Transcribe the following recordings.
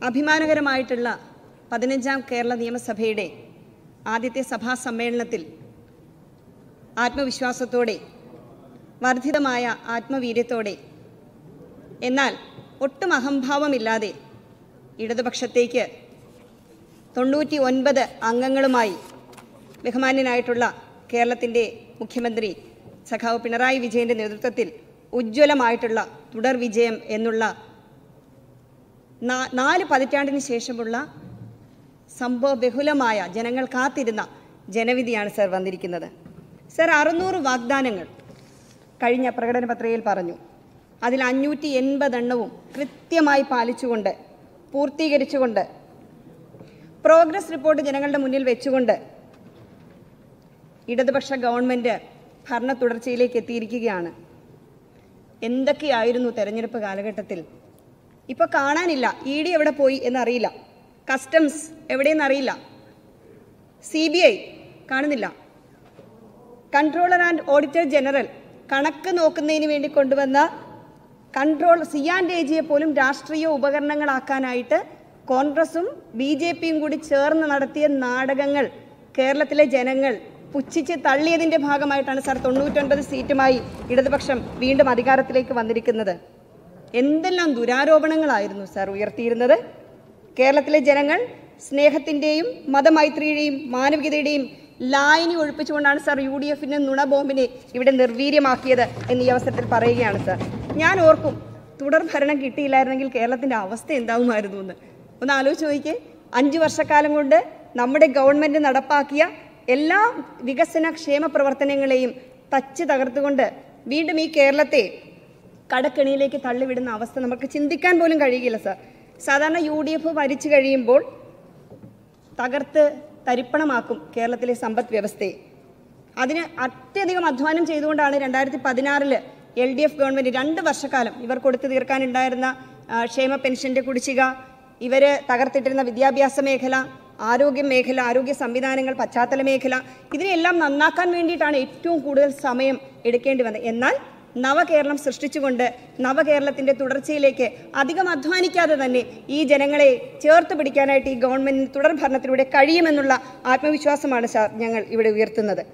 അഭിമാനകരമായിട്ടുള്ള പതിനഞ്ചാം കേരള നിയമസഭയുടെ ആദ്യത്തെ സഭാ സമ്മേളനത്തിൽ ആത്മവിശ്വാസത്തോടെ വർദ്ധിതമായ ആത്മവീര്യത്തോടെ എന്നാൽ ഒട്ടും അഹംഭാവമില്ലാതെ ഇടതുപക്ഷത്തേക്ക് തൊണ്ണൂറ്റി ഒൻപത് അംഗങ്ങളുമായി ബഹുമാന്യനായിട്ടുള്ള കേരളത്തിൻ്റെ മുഖ്യമന്ത്രി സഖാവ് പിണറായി വിജയൻ്റെ നേതൃത്വത്തിൽ ഉജ്ജ്വലമായിട്ടുള്ള തുടർ വിജയം എന്നുള്ള നാ- നാല് പതിറ്റാണ്ടിന് ശേഷമുള്ള സംഭവബഹുലമായ ജനങ്ങൾ കാത്തിരുന്ന ജനവിധിയാണ് സർ വന്നിരിക്കുന്നത് സർ അറുന്നൂറ് വാഗ്ദാനങ്ങൾ കഴിഞ്ഞ പ്രകടന പത്രികയിൽ പറഞ്ഞു അതിൽ അഞ്ഞൂറ്റി എൺപതെണ്ണവും കൃത്യമായി പാലിച്ചുകൊണ്ട് പൂർത്തീകരിച്ചുകൊണ്ട് പ്രോഗ്രസ് റിപ്പോർട്ട് ജനങ്ങളുടെ മുന്നിൽ വെച്ചുകൊണ്ട് ഇടതുപക്ഷ ഗവൺമെൻറ് ഭരണ തുടർച്ചയിലേക്ക് എത്തിയിരിക്കുകയാണ് എന്തൊക്കെയായിരുന്നു തെരഞ്ഞെടുപ്പ് കാലഘട്ടത്തിൽ ഇപ്പോൾ കാണാനില്ല ഇ ഡി എവിടെ പോയി എന്നറിയില്ല കസ്റ്റംസ് എവിടെയെന്ന് അറിയില്ല സി ബി ഐ കാണുന്നില്ല കൺട്രോളർ ആൻഡ് ഓഡിറ്റർ ജനറൽ കണക്ക് നോക്കുന്നതിന് വേണ്ടി കൊണ്ടുവന്ന കൺട്രോൾ സി ആൻഡ് എ ജിയെ പോലും രാഷ്ട്രീയ ഉപകരണങ്ങളാക്കാനായിട്ട് കോൺഗ്രസും ബി ജെ പിയും കൂടി ചേർന്ന് നടത്തിയ നാടകങ്ങൾ കേരളത്തിലെ ജനങ്ങൾ പുച്ഛിച്ച് തള്ളിയതിൻ്റെ ഭാഗമായിട്ടാണ് സാർ തൊണ്ണൂറ്റൊൻപത് സീറ്റുമായി ഇടതുപക്ഷം വീണ്ടും അധികാരത്തിലേക്ക് വന്നിരിക്കുന്നത് എന്തെല്ലാം ദുരാരോപണങ്ങളായിരുന്നു സാർ ഉയർത്തിയിരുന്നത് കേരളത്തിലെ ജനങ്ങൾ സ്നേഹത്തിൻ്റെയും മതമൈത്രിയുടെയും മാനവികതയുടെയും ലായനി ഒഴിപ്പിച്ചുകൊണ്ടാണ് സാർ യു ഡി എഫിൻ്റെ നുണബോംബിനെ ഇവിടെ നിർവീര്യമാക്കിയത് എന്ന് ഈ അവസരത്തിൽ പറയുകയാണ് സാർ ഞാൻ ഓർക്കും തുടർ ഭരണം കിട്ടിയില്ലായിരുന്നെങ്കിൽ കേരളത്തിൻ്റെ അവസ്ഥ എന്താവുമായിരുന്നു എന്ന് ഒന്ന് ആലോചിച്ച് നോക്കിയേ അഞ്ച് വർഷക്കാലം കൊണ്ട് നമ്മുടെ ഗവൺമെൻറ് നടപ്പാക്കിയ എല്ലാ വികസന ക്ഷേമ പ്രവർത്തനങ്ങളെയും തച്ച് തകർത്തുകൊണ്ട് വീണ്ടും ഈ കേരളത്തെ കടക്കെണിയിലേക്ക് തള്ളിവിടുന്ന അവസ്ഥ നമുക്ക് ചിന്തിക്കാൻ പോലും കഴിയില്ല സാർ സാധാരണ യു ഡി എഫ് ഭരിച്ചു കഴിയുമ്പോൾ തകർത്ത് തരിപ്പണമാക്കും കേരളത്തിലെ സമ്പദ് വ്യവസ്ഥയെ അതിന് അത്യധികം അധ്വാനം ചെയ്തുകൊണ്ടാണ് രണ്ടായിരത്തി പതിനാറില് എൽ ഡി എഫ് ഗവൺമെൻറ് രണ്ട് വർഷക്കാലം ഇവർ കൊടുത്തു തീർക്കാനുണ്ടായിരുന്ന ആ, ക്ഷേമ പെൻഷൻ്റെ കുടിശ്ശിക ഇവർ തകർത്തിട്ടിരുന്ന വിദ്യാഭ്യാസ മേഖല ആരോഗ്യ മേഖല ആരോഗ്യ സംവിധാനങ്ങൾ പശ്ചാത്തല മേഖല ഇതിനെല്ലാം നന്നാക്കാൻ വേണ്ടിയിട്ടാണ് ഏറ്റവും കൂടുതൽ സമയം എടുക്കേണ്ടി വന്നത് എന്നാൽ നവകേരളം സൃഷ്ടിച്ചുകൊണ്ട് നവകേരളത്തിൻ്റെ തുടർച്ചയിലേക്ക് അധികം അധ്വാനിക്കാതെ തന്നെ ഈ ജനങ്ങളെ ചേർത്ത് പിടിക്കാനായിട്ട് ഈ ഗവൺമെൻറ്റിന് തുടർ ഭരണത്തിലൂടെ കഴിയുമെന്നുള്ള ആത്മവിശ്വാസമാണ് സാർ ഞങ്ങൾ ഇവിടെ ഉയർത്തുന്നത്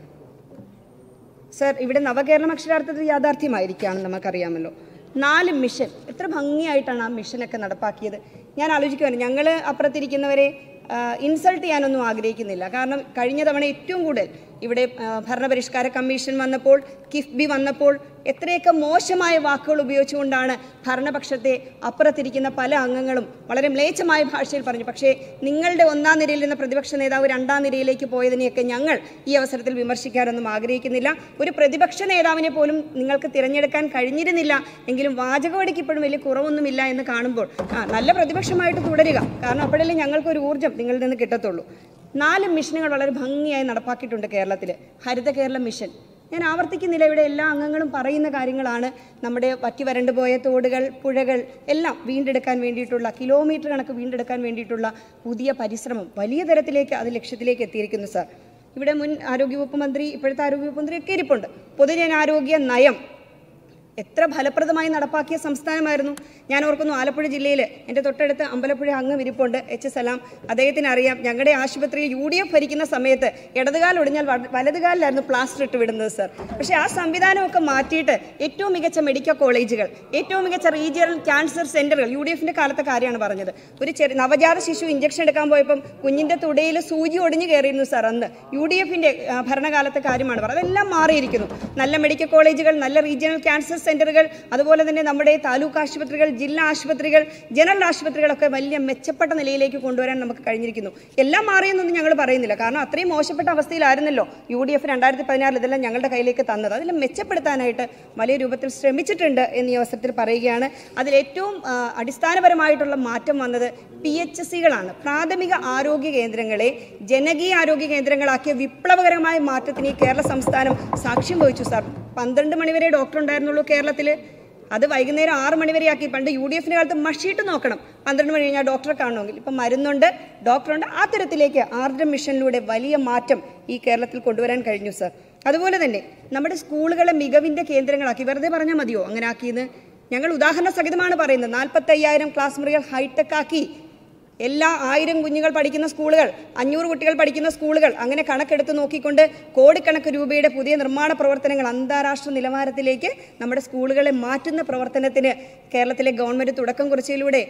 സർ ഇവിടെ നവകേരളം അക്ഷരാർത്ഥത്തിൽ യാഥാർത്ഥ്യമായിരിക്കുകയാണെന്ന് നമുക്കറിയാമല്ലോ നാല് മിഷൻ എത്ര ഭംഗിയായിട്ടാണ് ആ മിഷനൊക്കെ നടപ്പാക്കിയത് ഞാൻ ആലോചിക്കുവാണ് ഞങ്ങൾ അപ്പുറത്തിരിക്കുന്നവരെ ഇൻസൾട്ട് ചെയ്യാനൊന്നും ആഗ്രഹിക്കുന്നില്ല കാരണം കഴിഞ്ഞ തവണ ഏറ്റവും കൂടുതൽ ഇവിടെ ആ, ഭരണപരിഷ്കാര കമ്മീഷൻ വന്നപ്പോൾ കിഫ്ബി വന്നപ്പോൾ എത്രയൊക്കെ മോശമായ വാക്കുകൾ ഉപയോഗിച്ചുകൊണ്ടാണ് ഭരണപക്ഷത്തെ അപ്പുറത്തിരിക്കുന്ന പല അംഗങ്ങളും വളരെ മ്ലേച്ഛമായ ഭാഷയിൽ പറഞ്ഞു പക്ഷേ നിങ്ങളുടെ ഒന്നാം നിരയിൽ നിന്ന് പ്രതിപക്ഷ നേതാവ് രണ്ടാം നിരയിലേക്ക് പോയതിനെയൊക്കെ ഞങ്ങൾ ഈ അവസരത്തിൽ വിമർശിക്കാനൊന്നും ആഗ്രഹിക്കുന്നില്ല ഒരു പ്രതിപക്ഷ നേതാവിനെ പോലും നിങ്ങൾക്ക് തിരഞ്ഞെടുക്കാൻ കഴിഞ്ഞിരുന്നില്ല എങ്കിലും വാചകവടിക്ക് ഇപ്പോഴും വലിയ കുറവൊന്നുമില്ല എന്ന് കാണുമ്പോൾ ആ നല്ല പ്രതിപക്ഷമായിട്ട് തുടരുക കാരണം അപ്പോഴല്ലേ ഞങ്ങൾക്കൊരു ഊർജ്ജം നിങ്ങളിൽ നിന്ന് കിട്ടത്തുള്ളൂ നാല് മിഷനുകൾ വളരെ ഭംഗിയായി നടപ്പാക്കിയിട്ടുണ്ട് കേരളത്തിൽ ഹരിത കേരളം മിഷൻ ഞാൻ ആവർത്തിക്കുന്നില്ല ഇവിടെ എല്ലാ അംഗങ്ങളും പറയുന്ന കാര്യങ്ങളാണ് നമ്മുടെ വറ്റി വരണ്ടു പോയ തോടുകൾ പുഴകൾ എല്ലാം വീണ്ടെടുക്കാൻ വേണ്ടിയിട്ടുള്ള കിലോമീറ്റർ കണക്ക് വീണ്ടെടുക്കാൻ വേണ്ടിയിട്ടുള്ള പുതിയ പരിശ്രമം വലിയ തരത്തിലേക്ക് അത് ലക്ഷ്യത്തിലേക്ക് എത്തിയിരിക്കുന്നു സാർ ഇവിടെ മുൻ ആരോഗ്യവകുപ്പ് മന്ത്രി ഇപ്പോഴത്തെ ആരോഗ്യവകുപ്പ് മന്ത്രി ഒക്കെ ഇരിപ്പുണ്ട് പൊതുജനാരോഗ്യ നയം എത്ര ഫലപ്രദമായി നടപ്പാക്കിയ സംസ്ഥാനമായിരുന്നു ഞാൻ ഓർക്കുന്നു ആലപ്പുഴ ജില്ലയിൽ എൻ്റെ തൊട്ടടുത്ത് അമ്പലപ്പുഴ അംഗം ഇരിപ്പുണ്ട് എച്ച് എസ് സലാം അദ്ദേഹത്തിന് അറിയാം ഞങ്ങളുടെ ആശുപത്രിയിൽ യു ഡി എഫ് ഭരിക്കുന്ന സമയത്ത് ഇടതുകാൽ ഒടിഞ്ഞാൽ വ- വലതുകാലിലായിരുന്നു പ്ലാസ്റ്റർ ഇട്ട് വിടുന്നത് സർ പക്ഷേ ആ സംവിധാനമൊക്കെ മാറ്റിയിട്ട് ഏറ്റവും മികച്ച മെഡിക്കൽ കോളേജുകൾ ഏറ്റവും മികച്ച റീജിയണൽ ക്യാൻസർ സെൻ്ററുകൾ യു ഡി എഫിൻ്റെ കാലത്തെ കാര്യമാണ് പറഞ്ഞത് ഒരു ചെറിയ നവജാത ശിശു ഇഞ്ചക്ഷൻ എടുക്കാൻ പോയപ്പം കുഞ്ഞിൻ്റെ തുടയിൽ സൂചി ഒടിഞ്ഞു കയറിയിരുന്നു സാർ അന്ന് യു ഡി എഫിൻ്റെ ഭരണകാലത്തെ കാര്യമാണ് പറഞ്ഞത് അതെല്ലാം മാറിയിരിക്കുന്നു നല്ല മെഡിക്കൽ കോളേജുകൾ നല്ല റീജിയണൽ ക്യാൻസർ സെൻ്ററുകൾ അതുപോലെ തന്നെ നമ്മുടെ താലൂക്ക് ആശുപത്രികൾ ജില്ലാ ആശുപത്രികൾ ജനറൽ ആശുപത്രികളൊക്കെ വലിയ മെച്ചപ്പെട്ട നിലയിലേക്ക് കൊണ്ടുവരാൻ നമുക്ക് കഴിഞ്ഞിരിക്കുന്നു എല്ലാം മാറിയെന്നൊന്നും ഞങ്ങൾ പറയുന്നില്ല കാരണം അത്രയും മോശപ്പെട്ട അവസ്ഥയിലായിരുന്നല്ലോ യു ഡി എഫ് രണ്ടായിരത്തി പതിനാറിൽ ഇതെല്ലാം ഞങ്ങളുടെ കയ്യിലേക്ക് തന്നത് അതെല്ലാം മെച്ചപ്പെടുത്താനായിട്ട് വലിയ രൂപത്തിൽ ശ്രമിച്ചിട്ടുണ്ട് എന്ന് ഈ അവസരത്തിൽ പറയുകയാണ് അതിൽ ഏറ്റവും ആ, അടിസ്ഥാനപരമായിട്ടുള്ള മാറ്റം വന്നത് പി എച്ച് സികളാണ് പ്രാഥമിക ആരോഗ്യ കേന്ദ്രങ്ങളെ ജനകീയ ആരോഗ്യ കേന്ദ്രങ്ങളാക്കിയ വിപ്ലവകരമായ മാറ്റത്തിന് ഈ കേരള സംസ്ഥാനം സാക്ഷ്യം വഹിച്ചു സാർ പന്ത്രണ്ട് മണിവരെ ഡോക്ടർ ഉണ്ടായിരുന്നുള്ളൂ കേരളത്തിൽ അത് വൈകുന്നേരം ആറ് മണിവരെയാക്കി പണ്ട് യു ഡി എഫിൻ്റെ കാലത്ത് മഷിയിട്ട് നോക്കണം പന്ത്രണ്ട് മണി കഴിഞ്ഞാൽ ഡോക്ടറെ കാണണമെങ്കിൽ ഇപ്പം മരുന്നുണ്ട് ഡോക്ടറുണ്ട് ആ തരത്തിലേക്ക് ആർദ്രം മിഷനിലൂടെ വലിയ മാറ്റം ഈ കേരളത്തിൽ കൊണ്ടുവരാൻ കഴിഞ്ഞു സർ അതുപോലെ തന്നെ നമ്മുടെ സ്കൂളുകളെ മികവിൻ്റെ കേന്ദ്രങ്ങളാക്കി വെറുതെ പറഞ്ഞാൽ മതിയോ അങ്ങനെ ആക്കിയെന്ന് ഞങ്ങൾ ഉദാഹരണ സഹിതമാണ് പറയുന്നത് നാൽപ്പത്തയ്യായിരം ക്ലാസ് മുറികൾ ഹൈടെക് ആക്കി എല്ലാ ആയിരം കുഞ്ഞുങ്ങൾ പഠിക്കുന്ന സ്കൂളുകൾ അഞ്ഞൂറ് കുട്ടികൾ പഠിക്കുന്ന സ്കൂളുകൾ അങ്ങനെ കണക്കെടുത്ത് നോക്കിക്കൊണ്ട് കോടിക്കണക്ക് രൂപയുടെ പുതിയ നിർമ്മാണ പ്രവർത്തനങ്ങൾ അന്താരാഷ്ട്ര നിലവാരത്തിലേക്ക് നമ്മുടെ സ്കൂളുകളെ മാറ്റുന്ന പ്രവർത്തനത്തിന് കേരളത്തിലെ ഗവൺമെൻറ് തുടക്കം കുറിച്ചതിലൂടെ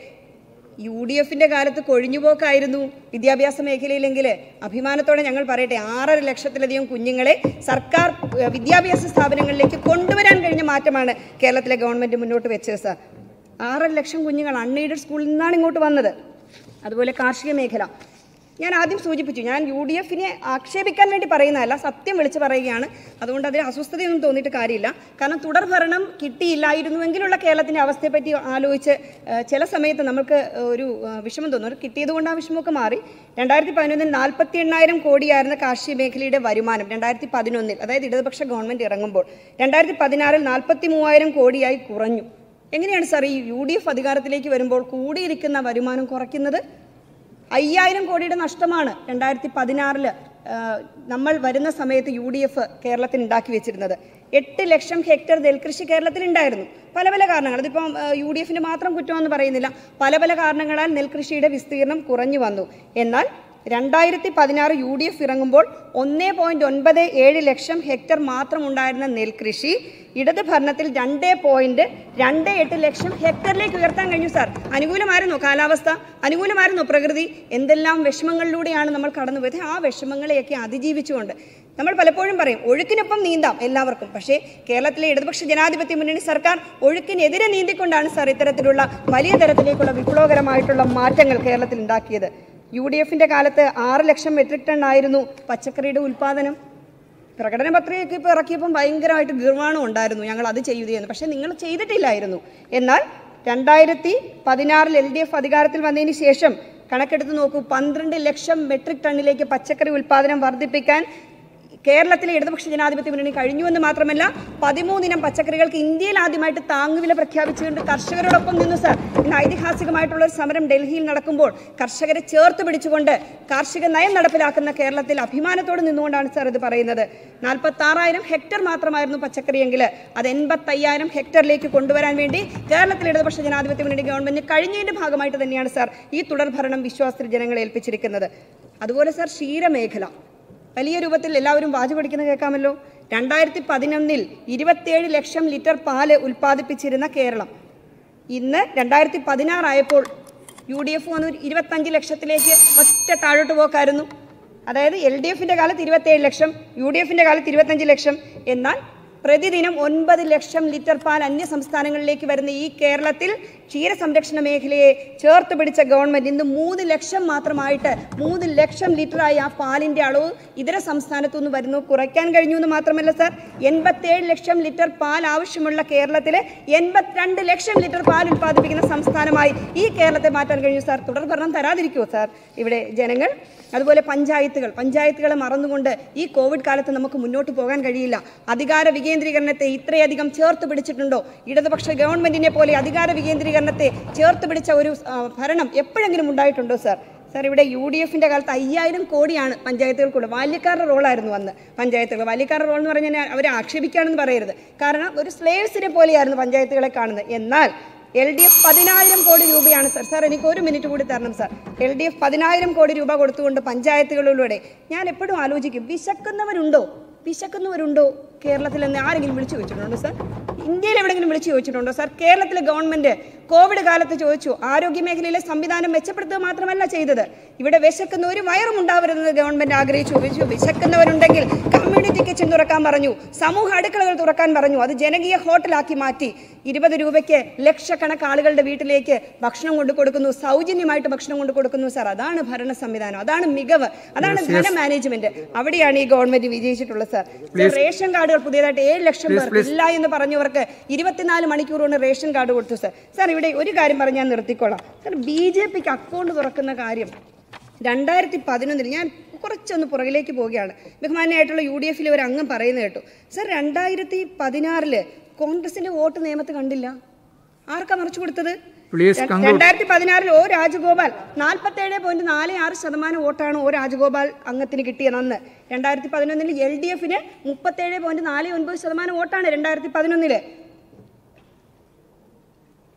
യു ഡി എഫിന്റെ കാലത്ത് കൊഴിഞ്ഞുപോക്കായിരുന്നു വിദ്യാഭ്യാസ മേഖലയിലെങ്കിൽ അഭിമാനത്തോടെ ഞങ്ങൾ പറയട്ടെ ആറര ലക്ഷത്തിലധികം കുഞ്ഞുങ്ങളെ സർക്കാർ ഏഹ്, വിദ്യാഭ്യാസ സ്ഥാപനങ്ങളിലേക്ക് കൊണ്ടുവരാൻ കഴിഞ്ഞ മാറ്റമാണ് കേരളത്തിലെ ഗവൺമെന്റ് മുന്നോട്ട് വെച്ചത് സാർ ആറര ലക്ഷം കുഞ്ഞുങ്ങൾ അൺഎയ്ഡഡ് സ്കൂളിൽ നിന്നാണ് ഇങ്ങോട്ട് വന്നത് അതുപോലെ കാർഷിക മേഖല ഞാൻ ആദ്യം സൂചിപ്പിച്ചു ഞാൻ യു ഡി എഫിനെ ആക്ഷേപിക്കാൻ വേണ്ടി പറയുന്നതല്ല സത്യം വിളിച്ചു പറയുകയാണ് അതുകൊണ്ട് അതിൽ അസ്വസ്ഥതയൊന്നും തോന്നിയിട്ട് കാര്യമില്ല കാരണം തുടർ ഭരണം കിട്ടിയില്ലായിരുന്നുവെങ്കിലുള്ള കേരളത്തിൻ്റെ അവസ്ഥയെപ്പറ്റി ആലോചിച്ച് ഏഹ്, ചില സമയത്ത് നമുക്ക് ഒരു ഏഹ്, വിഷമം തോന്നും ഒരു കിട്ടിയത് കൊണ്ട് ആ വിഷമമൊക്കെ മാറി രണ്ടായിരത്തി പതിനൊന്നിൽ നാൽപ്പത്തി എണ്ണായിരം കോടിയായിരുന്ന കാർഷിക മേഖലയുടെ വരുമാനം രണ്ടായിരത്തി പതിനൊന്നിൽ അതായത് ഇടതുപക്ഷ ഗവൺമെൻറ് ഇറങ്ങുമ്പോൾ രണ്ടായിരത്തി പതിനാറിൽ നാൽപ്പത്തി മൂവായിരം കോടിയായി കുറഞ്ഞു എങ്ങനെയാണ് സാർ ഈ യു ഡി എഫ് അധികാരത്തിലേക്ക് വരുമ്പോൾ കൂടിയിരിക്കുന്ന വരുമാനം കുറയ്ക്കുന്നത് അയ്യായിരം കോടിയുടെ നഷ്ടമാണ് രണ്ടായിരത്തി പതിനാറില് നമ്മൾ വരുന്ന സമയത്ത് യു ഡി എഫ് കേരളത്തിൽ ഉണ്ടാക്കി വെച്ചിരുന്നത് എട്ട് ലക്ഷം ഹെക്ടർ നെൽകൃഷി കേരളത്തിൽ ഉണ്ടായിരുന്നു പല പല കാരണങ്ങൾ അതിപ്പം യു ഡി എഫിന് മാത്രം കുറ്റമെന്ന് പറയുന്നില്ല പല പല കാരണങ്ങളാൽ നെൽകൃഷിയുടെ വിസ്തീർണം കുറഞ്ഞു വന്നു എന്നാൽ രണ്ടായിരത്തി പതിനാറ് യു ഡി എഫ് ഇറങ്ങുമ്പോൾ ഒന്നേ പോയിന്റ് ഒൻപത് ഏഴ് ലക്ഷം ഹെക്ടർ മാത്രം ഉണ്ടായിരുന്ന നെൽകൃഷി ഇടത് ഭരണത്തിൽ രണ്ട് പോയിന്റ് രണ്ട് എട്ട് ലക്ഷം ഹെക്ടറിലേക്ക് ഉയർത്താൻ കഴിഞ്ഞു സാർ അനുകൂലമായിരുന്നു കാലാവസ്ഥ അനുകൂലമായിരുന്നു പ്രകൃതി എന്തെല്ലാം വിഷമങ്ങളിലൂടെയാണ് നമ്മൾ കടന്നുപോയത് ആ വിഷമങ്ങളെയൊക്കെ അതിജീവിച്ചുകൊണ്ട് നമ്മൾ പലപ്പോഴും പറയും ഒഴുക്കിനൊപ്പം നീന്താം എല്ലാവർക്കും പക്ഷേ കേരളത്തിലെ ഇടതുപക്ഷ ജനാധിപത്യ മുന്നണി സർക്കാർ ഒഴുക്കിനെതിരെ നീന്തിക്കൊണ്ടാണ് സാർ ഇത്തരത്തിലുള്ള വലിയ തരത്തിലേക്കുള്ള വിപ്ലവകരമായിട്ടുള്ള മാറ്റങ്ങൾ കേരളത്തിൽ ഉണ്ടാക്കിയത് യു ഡി എഫിന്റെ കാലത്ത് ആറ് ലക്ഷം മെട്രിക് ടൺ ആയിരുന്നു പച്ചക്കറിയുടെ ഉൽപ്പാദനം പ്രകടന പത്രികയൊക്കെ ഇപ്പോൾ ഇറക്കിയപ്പം ഭയങ്കരമായിട്ട് ഗീർവാണം ഉണ്ടായിരുന്നു ഞങ്ങൾ അത് ചെയ്യുകയെന്ന് പക്ഷേ നിങ്ങൾ ചെയ്തിട്ടില്ലായിരുന്നു എന്നാൽ രണ്ടായിരത്തി പതിനാറിൽ എൽ ഡി എഫ് അധികാരത്തിൽ വന്നതിന് ശേഷം കണക്കെടുത്ത് നോക്കൂ പന്ത്രണ്ട് ലക്ഷം മെട്രിക് ടണ്ണിലേക്ക് പച്ചക്കറി ഉൽപ്പാദനം വർദ്ധിപ്പിക്കാൻ കേരളത്തിലെ ഇടതുപക്ഷ ജനാധിപത്യ മുന്നണി കഴിഞ്ഞുവെന്ന് മാത്രമല്ല പതിമൂന്നിനം പച്ചക്കറികൾക്ക് ഇന്ത്യയിൽ ആദ്യമായിട്ട് താങ്ങുവില പ്രഖ്യാപിച്ചുകൊണ്ട് കർഷകരോടൊപ്പം നിന്നു സാർ ഇന്ന് ഐതിഹാസികമായിട്ടുള്ള ഒരു സമരം ഡൽഹിയിൽ നടക്കുമ്പോൾ കർഷകരെ ചേർത്ത് പിടിച്ചുകൊണ്ട് കാർഷിക നയം നടപ്പിലാക്കുന്ന കേരളത്തിൽ അഭിമാനത്തോടെ നിന്നുകൊണ്ടാണ് സാർ ഇത് പറയുന്നത് നാൽപ്പത്തി ആറായിരം ഹെക്ടർ മാത്രമായിരുന്നു പച്ചക്കറിയെങ്കിൽ അത് എൺപത്തയ്യായിരം ഹെക്ടറിലേക്ക് കൊണ്ടുവരാൻ വേണ്ടി കേരളത്തിൽ ഇടതുപക്ഷ ജനാധിപത്യ മുന്നണി ഗവൺമെന്റിന് കഴിഞ്ഞതിന്റെ ഭാഗമായിട്ട് തന്നെയാണ് സാർ ഈ തുടർ ഭരണം വിശ്വാസത്തിൽ ജനങ്ങളെ ഏൽപ്പിച്ചിരിക്കുന്നത് അതുപോലെ സാർ ക്ഷീരമേഖല വലിയ രൂപത്തിൽ എല്ലാവരും വാചു പഠിക്കുന്നത് കേൾക്കാമല്ലോ രണ്ടായിരത്തി പതിനൊന്നിൽ ഇരുപത്തിയേഴ് ലക്ഷം ലിറ്റർ പാല് ഉൽപ്പാദിപ്പിച്ചിരുന്ന കേരളം ഇന്ന് രണ്ടായിരത്തി പതിനാറായപ്പോൾ യു ഡി എഫ് വന്ന് ഇരുപത്തഞ്ച് ലക്ഷത്തിലേക്ക് ഒറ്റ താഴോട്ട് പോക്കായിരുന്നു അതായത് എൽ ഡി എഫിന്റെ കാലത്ത് ഇരുപത്തിയേഴ് ലക്ഷം യു ഡി എഫിന്റെ കാലത്ത് ഇരുപത്തഞ്ച് ലക്ഷം എന്നാൽ പ്രതിദിനം ഒൻപത് ലക്ഷം ലിറ്റർ പാൽ അന്യ സംസ്ഥാനങ്ങളിലേക്ക് വരുന്ന ഈ കേരളത്തിൽ ക്ഷീരസംരക്ഷണ മേഖലയെ ചേർത്ത് പിടിച്ച ഗവൺമെന്റ് ഇന്ന് മൂന്ന് ലക്ഷം മാത്രമായിട്ട് മൂന്ന് ലക്ഷം ലിറ്ററായി ആ പാലിന്റെ അളവ് ഇതര സംസ്ഥാനത്തു നിന്ന് വരുന്നു കുറയ്ക്കാൻ കഴിഞ്ഞു എന്ന് മാത്രമല്ല സാർ എൺപത്തേഴ് ലക്ഷം ലിറ്റർ പാൽ ആവശ്യമുള്ള കേരളത്തിലെ എൺപത്തിരണ്ട് ലക്ഷം ലിറ്റർ പാൽ ഉൽപ്പാദിപ്പിക്കുന്ന സംസ്ഥാനമായി ഈ കേരളത്തെ മാറ്റാൻ കഴിഞ്ഞു സാർ തുടർ ഭരണം തരാതിരിക്കുമോ സാർ ഇവിടെ ജനങ്ങൾ അതുപോലെ പഞ്ചായത്തുകൾ പഞ്ചായത്തുകളെ മറന്നുകൊണ്ട് ഈ കോവിഡ് കാലത്ത് നമുക്ക് മുന്നോട്ട് പോകാൻ കഴിയില്ല അധികാര വികേന്ദ്രീകരണത്തെ ഇത്രയധികം ചേർത്ത് പിടിച്ചിട്ടുണ്ടോ ഇടതുപക്ഷ ഗവൺമെന്റിനെ പോലെ അധികാര വികേന്ദ്രീകരണത്തെ ചേർത്ത് പിടിച്ച ഒരു ആ, ഭരണം എപ്പോഴെങ്കിലും ഉണ്ടായിട്ടുണ്ടോ സാർ സാർ ഇവിടെ യു ഡി എഫിന്റെ കാലത്ത് അയ്യായിരം കോടിയാണ് പഞ്ചായത്തുകൾക്കുള്ളത് ബാല്യക്കാരുടെ റോളായിരുന്നു അന്ന് പഞ്ചായത്തുകൾ ബാല്യക്കാരുടെ റോൾ എന്ന് പറഞ്ഞാൽ അവരെ ആക്ഷേപിക്കുകയാണെന്ന് പറയരുത് കാരണം ഒരു സ്ലേവ്സിനെ പോലെയായിരുന്നു പഞ്ചായത്തുകളെ കാണുന്നത് എന്നാൽ എൽ ഡി എഫ് പതിനായിരം കോടി രൂപയാണ് സാർ സാർ എനിക്ക് ഒരു മിനിറ്റ് കൂടി തരണം സാർ എൽ ഡി എഫ് പതിനായിരം കോടി രൂപ കൊടുത്തുകൊണ്ട് പഞ്ചായത്തുകളിലൂടെ ഞാൻ എപ്പോഴും ആലോചിക്കും വിശക്കുന്നവരുണ്ടോ വിശക്കുന്നവരുണ്ടോ കേരളത്തിൽ നിന്ന് ആരെങ്കിലും വിളിച്ചു ചോദിച്ചിട്ടുണ്ടോ സാർ ഇന്ത്യയിൽ എവിടെയെങ്കിലും വിളിച്ചു ചോദിച്ചിട്ടുണ്ടോ സാർ കേരളത്തിലെ ഗവൺമെന്റ് കോവിഡ് കാലത്ത് ചോദിച്ചു ആരോഗ്യ മേഖലയിലെ സംവിധാനം മെച്ചപ്പെടുത്തുക മാത്രമല്ല ചെയ്തത് ഇവിടെ വിശക്കുന്ന ഒരു വയറും ഉണ്ടാവരുതെന്ന് ഗവൺമെന്റ് ആഗ്രഹിച്ചു വിശ- വിശക്കുന്നവരുണ്ടെങ്കിൽ കമ്മ്യൂണിറ്റി കിച്ചൺ തുറക്കാൻ പറഞ്ഞു സമൂഹ അടുക്കളകൾ തുറക്കാൻ പറഞ്ഞു അത് ജനകീയ ഹോട്ടലാക്കി മാറ്റി ഇരുപത് രൂപയ്ക്ക് ലക്ഷക്കണക്ക് ആളുകളുടെ വീട്ടിലേക്ക് ഭക്ഷണം കൊണ്ടു കൊടുക്കുന്നു സൗജന്യമായിട്ട് ഭക്ഷണം കൊണ്ടു കൊടുക്കുന്നു സാർ അതാണ് ഭരണ സംവിധാനം അതാണ് മികവ് അതാണ് ധന മാനേജ്മെന്റ് അവിടെയാണ് ഈ ഗവൺമെന്റ് വിജയിച്ചിട്ടുള്ളത് സാർ സാർ, റേഷൻ കാർഡുകൾ പുതിയതായിട്ട് ഏഴ് ലക്ഷം പേർക്ക് ഇല്ല എന്ന് പറഞ്ഞവർക്ക് ഇരുപത്തിനാല് മണിക്കൂർ കൊണ്ട് റേഷൻ കാർഡ് കൊടുത്തു സാർ സാർ ഇവിടെ ഒരു കാര്യം പറഞ്ഞ് ഞാൻ നിർത്തിക്കോളാം സാർ ബി ജെ പിക്ക് അക്കൗണ്ട് തുറക്കുന്ന കാര്യം രണ്ടായിരത്തി പതിനൊന്നിൽ ഞാൻ കുറച്ചൊന്ന് പുറകിലേക്ക് പോവുകയാണ് ബഹുമാനായിട്ടുള്ള യു ഡി എഫിലെ ഒരു അംഗം പറയുന്നത് കേട്ടു സർ രണ്ടായിരത്തി പതിനാറില് കോൺഗ്രസിന്റെ വോട്ട് നിയമത്ത് കണ്ടില്ല ആർക്കാ മറിച്ചു കൊടുത്തത് Please ര- conclude. രണ്ടായിരത്തി പതിനാറിൽ ഒ രാജഗോപാൽ നാൽപ്പത്തേഴ് പോയിന്റ് നാല് ആറ് ശതമാനം വോട്ടാണ് ഒ രാജഗോപാൽ അംഗത്തിന് കിട്ടിയത് അന്ന് രണ്ടായിരത്തി പതിനൊന്നിൽ എൽ ഡി എഫിന് മുപ്പത്തേഴ് പോയിന്റ് നാല് ഒൻപത് ശതമാനം വോട്ടാണ് രണ്ടായിരത്തി പതിനൊന്നില്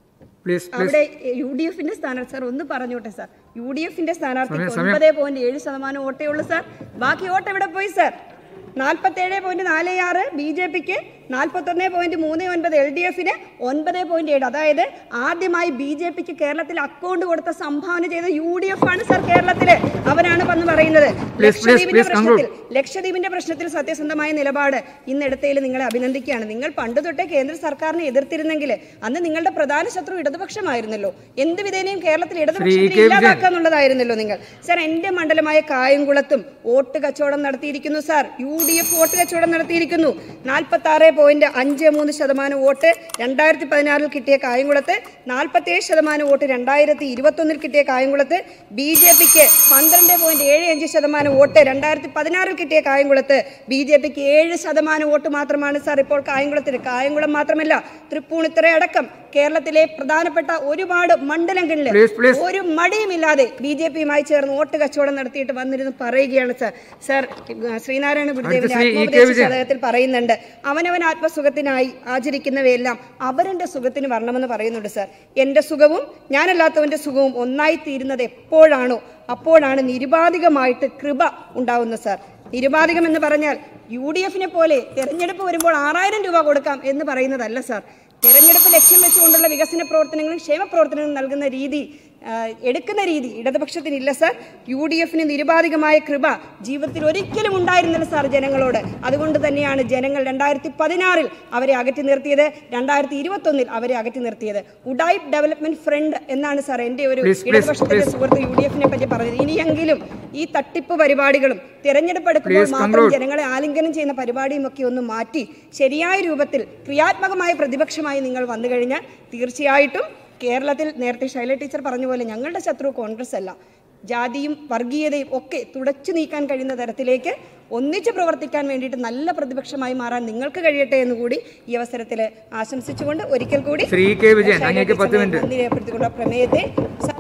പ്ലീസ് പ്ലീസ് അവിടെ യു ഡി എഫിന്റെ സ്ഥാനാർത്ഥി സാർ ഒന്ന് പറഞ്ഞോട്ടെ സാർ യു ഡി എഫിന്റെ സ്ഥാനാർത്ഥി സമയം- സമയം. ഒൻപത് പോയിന്റ് ഏഴ് ശതമാനം വോട്ടേ ഉള്ളൂ സാർ ബാക്കി വോട്ട് എവിടെ പോയി സാർ നാൽപ്പത്തേഴ് പോയിന്റ് നാല് ആറ് ബി ജെ പിക്ക് നാൽപ്പത്തൊന്ന് പോയിന്റ് മൂന്ന് ഒൻപത് എൽ ഡി എഫിന് ഒൻപത് പോയിന്റ് ഏഴ് അതായത് ആദ്യമായി ബി ജെ പിക്ക് കേരളത്തിൽ അക്കൗണ്ട് കൊടുത്ത സംഭാവന ചെയ്ത യു ഡി എഫ് ആണ് സാർ കേരളത്തില് അവരാണ് വന്ന് പറയുന്നത് Please, please, ലക്ഷദ്വീപിന്റെ please conclude. പ്രശ്നത്തിൽ ലക്ഷദ്വീപിന്റെ പ്രശ്നത്തിൽ സത്യസന്ധമായ നിലപാട് ഇന്ന് എടുത്തതിൽ നിങ്ങളെ അഭിനന്ദിക്കുകയാണ് നിങ്ങൾ പണ്ട് തൊട്ടേ കേന്ദ്ര സർക്കാരിനെ എതിർത്തിരുന്നെങ്കിൽ അന്ന് നിങ്ങളുടെ പ്രധാന ശത്രു ഇടതുപക്ഷമായിരുന്നല്ലോ എന്ത് വിധേനയും കേരളത്തിൽ ഇടതുപക്ഷത്തിന് കെ. വിജയൻ. ഇല്ലാതാക്കുക എന്നുള്ളതായിരുന്നല്ലോ നിങ്ങൾ സാർ എന്റെ മണ്ഡലമായ കായംകുളത്തും വോട്ട് കച്ചവടം നടത്തിയിരിക്കുന്നു sir U D F vote കച്ചവടം നടത്തിയിരിക്കുന്നു നാൽപ്പത്തി ആറ് പോയിന്റ് അഞ്ച് മൂന്ന് ശതമാനം വോട്ട് രണ്ടായിരത്തി പതിനാറിൽ കിട്ടിയ കായംകുളത്ത് നാൽപ്പത്തേഴ് ശതമാനം വോട്ട് രണ്ടായിരത്തി ഇരുപത്തൊന്നിൽ കിട്ടിയ കായംകുളത്ത് ബി ജെ പിക്ക് പന്ത്രണ്ട് പോയിന്റ് ഏഴ് അഞ്ച് ശതമാനം വോട്ട് രണ്ടായിരത്തി പതിനാറിൽ കിട്ടിയ കായംകുളത്ത് ബി ജെ പിക്ക് ഏഴ് ശതമാനം വോട്ട് മാത്രമാണ് സാർ ഇപ്പോൾ കായംകുളത്തിന് കായംകുളം മാത്രമല്ല തൃപ്പൂണിത്തുറ അടക്കം കേരളത്തിലെ പ്രധാനപ്പെട്ട ഒരുപാട് മണ്ഡലങ്ങളിൽ Please, please. ഒരു മടിയുമില്ലാതെ ബി ജെ പിയുമായി ചേർന്ന് വോട്ട് കച്ചവടം നടത്തിയിട്ട് വന്നിരുന്ന് പറയുകയാണ് സാർ സാർ ശ്രീനാരായണ ഗുരുദേവന്റെ അടുത്ത ശ്രീ ഇ. കെ. ആത്മോപദേശ വിജയൻ. ശതകത്തിൽ പറയുന്നുണ്ട് അവനവൻ ആത്മസുഖത്തിനായി ആചരിക്കുന്നവയെല്ലാം അവരന്റെ സുഖത്തിന് വരണമെന്ന് പറയുന്നുണ്ട് സാർ എന്റെ സുഖവും ഞാനല്ലാത്തവന്റെ സുഖവും ഒന്നായി തീരുന്നത് എപ്പോഴാണോ അപ്പോഴാണ് നിരുപാധികമായിട്ട് കൃപ ഉണ്ടാവുന്നത് സാർ നിരുപാധികം എന്ന് പറഞ്ഞാൽ യു ഡി എഫിനെ പോലെ തെരഞ്ഞെടുപ്പ് വരുമ്പോൾ ആറായിരം രൂപ കൊടുക്കാം എന്ന് പറയുന്നതല്ല സാർ തെരഞ്ഞെടുപ്പ് ലക്ഷ്യം വെച്ചുകൊണ്ടുള്ള വികസന പ്രവർത്തനങ്ങളും ക്ഷേമ പ്രവർത്തനങ്ങളും നൽകുന്ന രീതി ആ, എടുക്കുന്ന രീതി ഇടതുപക്ഷത്തിനില്ല സാർ യു ഡി എഫിന് നിരുപാധികമായ കൃപ ജീവിതത്തിൽ ഒരിക്കലും ഉണ്ടായിരുന്നില്ല സാർ ജനങ്ങളോട് അതുകൊണ്ട് തന്നെയാണ് ജനങ്ങൾ രണ്ടായിരത്തി പതിനാറിൽ അവരെ അകറ്റി നിർത്തിയത് രണ്ടായിരത്തി ഇരുപത്തൊന്നിൽ അവരെ അകറ്റി നിർത്തിയത് ഉഡായിപ്പ് ഡെവലപ്മെന്റ് ഫ്രണ്ട് എന്നാണ് സാർ എൻ്റെ ഒരു Please, please, ഇടതുപക്ഷത്തിന്റെ please. സുഹൃത്ത് യു ഡി എഫിനെ പറ്റി പറഞ്ഞത് ഇനിയെങ്കിലും ഈ തട്ടിപ്പ് പരിപാടികളും തെരഞ്ഞെടുപ്പ് എടുക്കുമ്പോൾ Please മാത്രം conclude. ജനങ്ങളെ ആലിംഗനം ചെയ്യുന്ന പരിപാടിയും ഒക്കെ ഒന്ന് മാറ്റി ശരിയായ രൂപത്തിൽ ക്രിയാത്മകമായ പ്രതിപക്ഷമായി നിങ്ങൾ വന്നു കഴിഞ്ഞാൽ തീർച്ചയായിട്ടും കേരളത്തിൽ നേരത്തെ ശൈല ടീച്ചർ പറഞ്ഞ പോലെ ഞങ്ങളുടെ ശത്രു കോൺഗ്രസ് അല്ല ജാതിയും വർഗീയതയും ഒക്കെ തുടച്ചു നീക്കാൻ കഴിയുന്ന തരത്തിലേക്ക് ഒന്നിച്ച് പ്രവർത്തിക്കാൻ വേണ്ടിയിട്ട് നല്ല പ്രതിപക്ഷമായി മാറാൻ നിങ്ങൾക്ക് കഴിയട്ടെ എന്ന് കൂടി ഈ അവസരത്തിൽ ആശംസിച്ചുകൊണ്ട് ഒരിക്കൽ കൂടി ശ്രീ കെ. വിജയൻ, ശൈല അങ്ങേക്ക് പത്ത് ടീച്ചറിനെ മിനിറ്റ്. നന്ദി രേഖപ്പെടുത്തിക്കൊണ്ട് പ്രമേയത്തെ